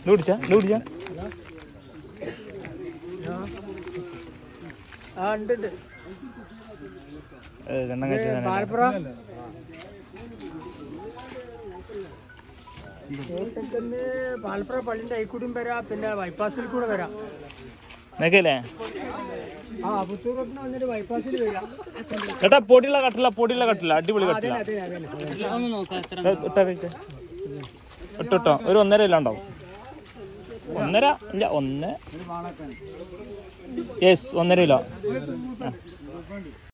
ഇത് പിടിച്ചാ ഇത് പിടിച്ചാ ആ ഉണ്ട് ഉണ്ട് ഏ, കണ്ണം കഴിച്ചതാണ് പാലപ്പുറം പാലപ്പുറ പള്ളിന്റെ അയക്കൂടിയും വരാം പിന്നെ ബൈപ്പാസിൽ കൂടെ വരാം നിനക്കല്ലേ ആ പുത്തൂർ റോഡിന് വന്നിട്ട് ബൈപ്പാസിൽ വരാം ചേട്ടാ പൊടിയുള്ള കട്ടില്ല പൊടിയുള്ള കട്ടില്ല അടിപൊളി കട്ടില്ല അതെ അതെ ഇട്ടാ കഴിച്ചേ. ഇട്ടോ ഒരു ഒന്നര ഇല്ല ഉണ്ടാവും ഒന്നര ഇല്ല ഒന്ന് യെസ് ഒന്നര കിലോ